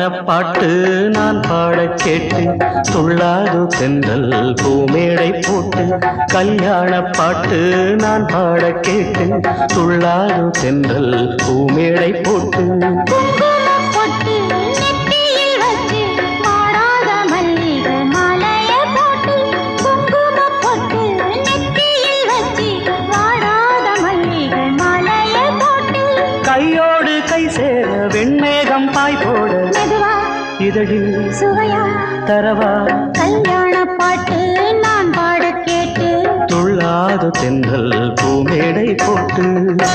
பாட்டு நான் பாடக் கேட்டு துள்ளாது தென்றல் பூமேடை போட்டு கல்யாண பாட்டு நான் பாடக் கேட்டு துள்ளாது தென்றல் பூமேடை போட்டு குங்குமப் பொட்டு நெத்தியில் வச்சு வாடாத மல்லிகை மாலைய போட்டு குங்குமப் பொட்டு நெத்தியில் வச்சு வாடாத மல்லிகை மாலைய போட்டு கையோடு கை சேர வெண்மேகம் பாய் போட மெதுவா இதழில் சுவையா தரவா கல்யாண பாட்டு நான் பாடக் கேட்டு துள்ளாது தென்றல் பூமேடை போட்டு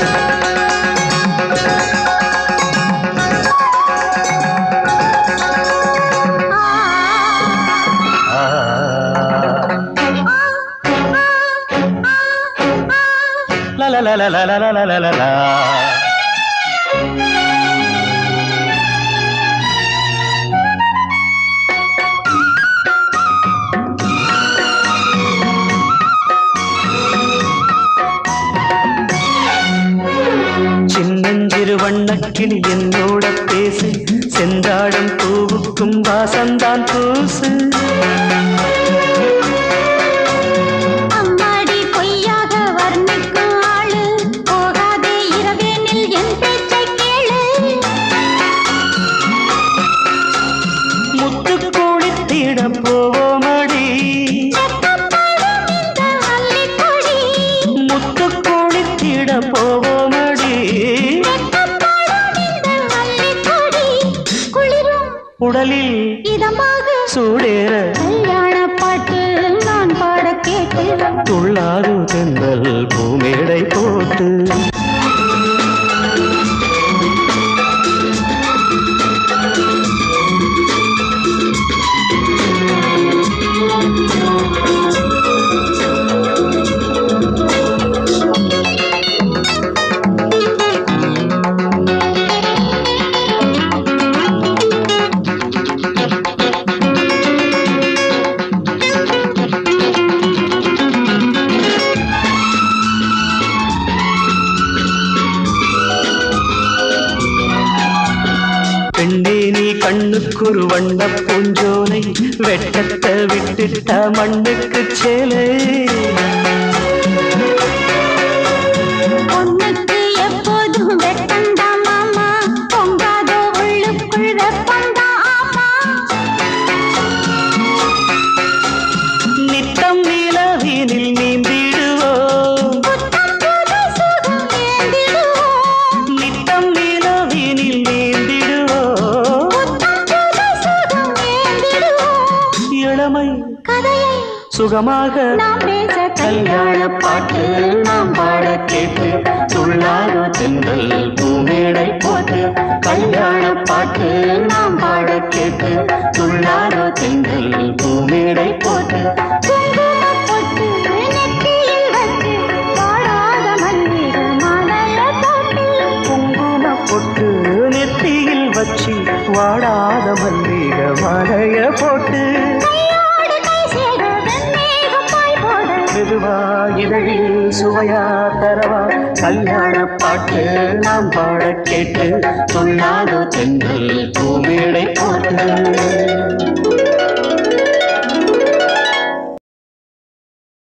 ஆ, ஆ. La la la la la la la la la la la. சின்னஞ்சிறு வண்ணக்கிளி என்னோட பேசு செந்தாழம் பூவுக்கும் வாசந்தான் பூசு அம்மாடி பொய்யாக வர்ணிக்கும் ஆளு போகாதே இரவேனில் என் பேச்சை கேளு முத்து குளித்திட போவோமடி வெட்கப்படும் இந்த அல்லிக்கொடி முத்து குளித்திட போவோமடி வெட்கப்படும் இந்த அல்லிக்கொடி குளிரும் உடலில் இதமாக சூடேற கல்யாண பாட்டு நான் பாடக் கேட்டு துள்ளாது தென்றல் பூமேடை போட்டு பெண்ணே நீ கண்ணுக்குரு வண்ண பூஞ்சோலை வெட்டத்தை விட்டுட்ட மண்ணுக்கு சேலை பொண்ணுக்கு எப்போதும் வெட்டந்தான் மாமா பொங்காதோ உள்ளுக்குள் வெப்பந்தான் ஆமா நித்தம் நிலவினில் நீந்திடுவோம் புத்தம் புது சுகம் ஏந்திடுவோம் நித்தம் நிலவினில் நீந்திடுவோம் புத்தம் புது சுகம் ஏந்திடுவோம் இளமை கதையை சுகமாக நாம் பேச கல்யாண பாட்டு நாம் பாட கேட்டு துள்ளாத தென்றல் பூமேடை போட்டு கல்யாண பாட்டு நாம் பாட கேட்டு துள்ளாத தென்றல் பூமேடை போட்டு குங்குமப் பொட்டு நெத்தியில் வச்சு வாடாத மல்லிகை மாலைய போட்டு குங்கும பொட்டு நெத்தியில் வச்சு வாடாத மல்லிகை மலைய போட்டு கையோடு கை சேர வெண்மேகம் பாய் போட மெதுவா இதழில் சுவையா தரவா கல்யாண பாட்டு நாம் பாட கேட்டு துள்ளாத தென்றல் பூமேடை போட்டு